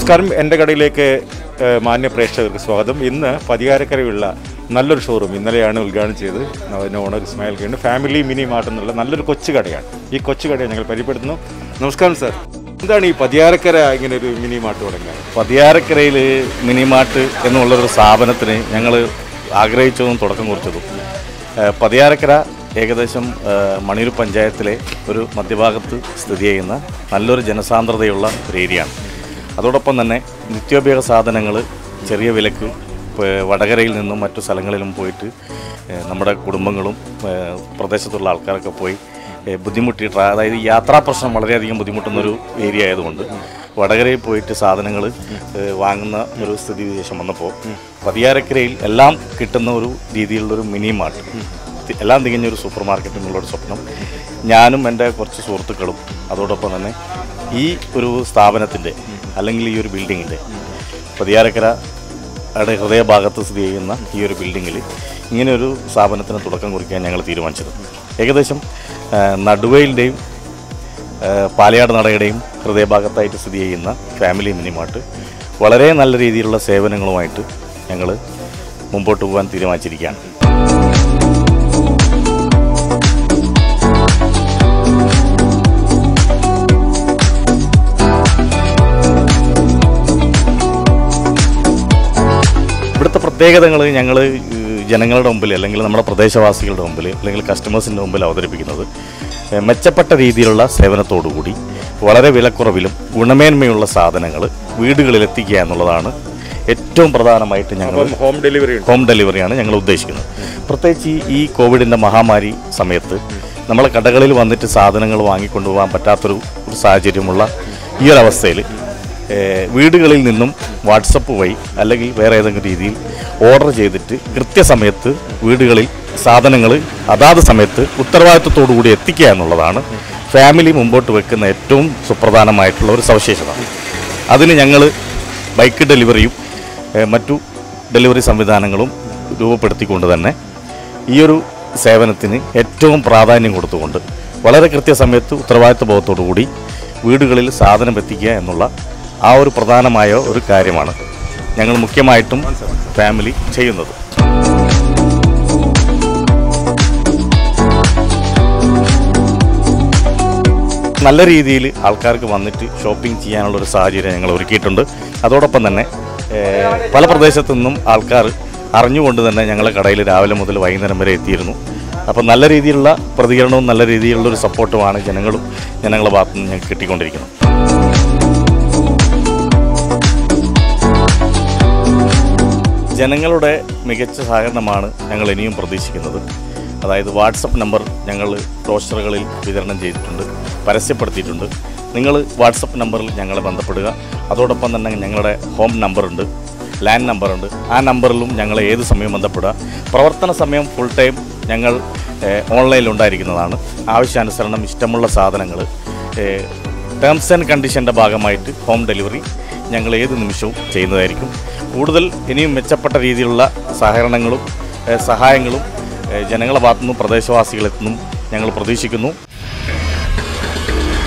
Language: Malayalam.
നമസ്കാരം എൻ്റെ കടയിലേക്ക് ഏഹ്, മാന്യ പ്രേക്ഷകർക്ക് സ്വാഗതം ഇന്ന് പതിയാരക്കരയുള്ള നല്ലൊരു ഷോറൂം ഇന്നലെയാണ് ഉദ്ഘാടനം ചെയ്ത് അതിൻ്റെ ഓണർ ഇസ്മായിൽ കണ്ട് ഫാമിലി മിനി മാർട്ട് എന്നുള്ള നല്ലൊരു കൊച്ചു കടയാണ് ഈ കൊച്ചു കടയെ ഞങ്ങൾ പരിപ്പെടുത്തുന്നു നമസ്കാരം സാർ എന്താണ് ഈ പതിയാരക്കര ഇങ്ങനെ ഒരു മിനി മാർട്ട് തുടങ്ങിയത് പതിയാരക്കരയിൽ മിനിമാർട്ട് എന്നുള്ളൊരു സ്ഥാപനത്തിന് ഞങ്ങൾ ആഗ്രഹിച്ചതും തുടക്കം കുറിച്ചതും ഏഹ് പതിയാരക്കര ഏകദേശം ഏഹ് മണിയൂർ പഞ്ചായത്തിലെ ഒരു മധ്യഭാഗത്ത് സ്ഥിതി ചെയ്യുന്ന നല്ലൊരു ജനസാന്ദ്രതയുള്ള ഒരു ഏരിയയാണ് അതോടൊപ്പം തന്നെ നിത്യോപയോഗ സാധനങ്ങൾ ചെറിയ വിലക്ക് ഇപ്പോൾ വടകരയിൽ നിന്നും മറ്റു സ്ഥലങ്ങളിലും പോയിട്ട് ഏഹ് നമ്മുടെ കുടുംബങ്ങളും ഏഹ് പ്രദേശത്തുള്ള ആൾക്കാരൊക്കെ പോയി ഏഹ് ബുദ്ധിമുട്ടിയിട്ട് അതായത് യാത്രാ പ്രശ്നം വളരെയധികം ബുദ്ധിമുട്ടുന്നൊരു ഏരിയ ആയതുകൊണ്ട് വടകരയിൽ പോയിട്ട് സാധനങ്ങൾ വാങ്ങുന്ന ഒരു സ്ഥിതി വിശേഷം വന്നപ്പോൾ പതിയാരക്കരയിൽ എല്ലാം കിട്ടുന്ന ഒരു രീതിയിലുള്ളൊരു മിനി മാർട്ട് തി- എല്ലാം തികഞ്ഞ ഒരു സൂപ്പർ മാർക്കറ്റ് എന്നുള്ളൊരു സ്വപ്നം ഞാനും എൻ്റെ കുറച്ച് സുഹൃത്തുക്കളും അതോടൊപ്പം തന്നെ ഈ ഒരു സ്ഥാപനത്തിൻ്റെ അല്ലെങ്കിൽ ഈ ഒരു ബിൽഡിങ്ങിൻ്റെ പതിയാരക്കര യുടെ ഹൃദയഭാഗത്ത് സ്ഥിതി ചെയ്യുന്ന ഈ ഒരു ബിൽഡിങ്ങിൽ ഇങ്ങനെ ഒരു സ്ഥാപനത്തിന് തുടക്കം കുറിക്കാൻ ഞങ്ങൾ തീരുമാനിച്ചത് ഏകദേശം ആ, നടുവയിലിൻ്റെയും ആ, പാലയാട് നടയുടെയും ഹൃദയഭാഗത്തായിട്ട് സ്ഥിതി ചെയ്യുന്ന ഫാമിലി മിനിമാർട്ട് വളരെ നല്ല രീതിയിലുള്ള സേവനങ്ങളുമായിട്ട് ഞങ്ങൾ മുമ്പോട്ട് പോകാൻ തീരുമാനിച്ചിരിക്കുകയാണ് ഇവിടുത്തെ പ്രത്യേകതകൾ ഞങ്ങൾ ജനങ്ങളുടെ മുമ്പിൽ അല്ലെങ്കിൽ നമ്മുടെ പ്രദേശവാസികളുടെ മുമ്പിൽ അല്ലെങ്കിൽ കസ്റ്റമേഴ്സിൻ്റെ മുമ്പിൽ അവതരിപ്പിക്കുന്നത് ഏഹ്, മെച്ചപ്പെട്ട രീതിയിലുള്ള സേവനത്തോടുകൂടി വളരെ വിലക്കുറവിലും ഗുണമേന്മയുള്ള സാധനങ്ങൾ വീടുകളിൽ എത്തിക്കുക എന്നുള്ളതാണ് ഏറ്റവും പ്രധാനമായിട്ട് ഞങ്ങൾ അപ്പം ഹോം ഡെലിവറി ഉണ്ട് ഹോം ഡെലിവറിയാണ് ഞങ്ങൾ ഉദ്ദേശിക്കുന്നത് പ്രത്യേകിച്ച് ഈ- ഈ കോവിഡിൻ്റെ മഹാമാരി സമയത്ത് നമ്മളെ കടകളിൽ വന്നിട്ട് സാധനങ്ങൾ വാങ്ങിക്കൊണ്ടുപോകാൻ പറ്റാത്തൊരു ഒരു സാഹചര്യമുള്ള ഈ ഒരു അവസ്ഥയിൽ ഏഹ്, വീടുകളിൽ നിന്നും വാട്സപ്പ് വഴി അല്ലെങ്കിൽ വേറെ ഏതെങ്കിലും രീതിയിൽ ഓർഡർ ചെയ്തിട്ട് കൃത്യസമയത്ത് വീടുകളിൽ സാധനങ്ങൾ അതാത് സമയത്ത് ഉത്തരവാദിത്വത്തോടു കൂടി എത്തിക്കുക എന്നുള്ളതാണ് ഫാമിലി മുമ്പോട്ട് വെക്കുന്ന ഏറ്റവും സുപ്രധാനമായിട്ടുള്ള ഒരു സവിശേഷത അതിന് ഞങ്ങൾ ബൈക്ക് ഡെലിവറിയും ഏഹ്, മറ്റു ഡെലിവറി സംവിധാനങ്ങളും രൂപപ്പെടുത്തിക്കൊണ്ട് തന്നെ ഈ ഒരു സേവനത്തിന് ഏറ്റവും പ്രാധാന്യം കൊടുത്തുകൊണ്ട് വളരെ കൃത്യസമയത്ത് ഉത്തരവാദിത്വ ബോധത്തോടു കൂടി വീടുകളിൽ സാധനം എത്തിക്കുക എന്നുള്ള ആ ഒരു പ്രധാനമായ ഒരു കാര്യമാണ് ഞങ്ങൾ മുഖ്യമായിട്ടും ഫാമിലി ചെയ്യുന്നത് നല്ല രീതിയിൽ ആൾക്കാർക്ക് വന്നിട്ട് ഷോപ്പിംഗ് ചെയ്യാനുള്ള ഒരു സാഹചര്യം ഞങ്ങൾ ഒരുക്കിയിട്ടുണ്ട് അതോടൊപ്പം തന്നെ ഏഹ്, പല പ്രദേശത്തു നിന്നും ആൾക്കാർ അറിഞ്ഞുകൊണ്ട് തന്നെ ഞങ്ങളെ കടയിൽ രാവിലെ മുതൽ വൈകുന്നേരം വരെ എത്തിയിരുന്നു അപ്പം നല്ല രീതിയിലുള്ള പ്രതികരണവും നല്ല രീതിയിലുള്ള ഒരു സപ്പോർട്ടുമാണ് ജനങ്ങളും ജനങ്ങളുടെ ഭാഗത്തു നിന്ന് ഞങ്ങൾക്ക് കിട്ടിക്കൊണ്ടിരിക്കുന്നത് ജനങ്ങളുടെ മികച്ച സഹകരണമാണ് ഞങ്ങൾ ഇനിയും പ്രതീക്ഷിക്കുന്നത് അതായത് വാട്സപ്പ് നമ്പർ ഞങ്ങൾ ബ്രോഷറുകളിൽ വിതരണം ചെയ്തിട്ടുണ്ട് പരസ്യപ്പെടുത്തിയിട്ടുണ്ട് നിങ്ങൾ വാട്സപ്പ് നമ്പറിൽ ഞങ്ങളെ ബന്ധപ്പെടുക അതോടൊപ്പം തന്നെ ഞങ്ങളുടെ ഹോം നമ്പറുണ്ട് ലാൻഡ് നമ്പറുണ്ട് ആ നമ്പറിലും ഞങ്ങളെ ഏത് സമയം ബന്ധപ്പെടുക പ്രവർത്തന സമയം ഫുൾ ടൈം ഞങ്ങൾ ഓൺലൈനിൽ ഉണ്ടായിരിക്കുന്നതാണ് ആവശ്യാനുസരണം ഇഷ്ടമുള്ള സാധനങ്ങൾ ടേംസ് ആൻഡ് കണ്ടീഷൻ്റെ ഭാഗമായിട്ട് ഹോം ഡെലിവറി ഞങ്ങൾ ഏത് നിമിഷവും ചെയ്യുന്നതായിരിക്കും കൂടുതൽ ഇനിയും മെച്ചപ്പെട്ട രീതിയിലുള്ള സഹകരണങ്ങളും ഏഹ് സഹായങ്ങളും ഏഹ് ജനങ്ങളുടെ ഭാഗത്തുനിന്നും പ്രദേശവാസികളിൽ നിന്നും ഞങ്ങൾ പ്രതീക്ഷിക്കുന്നു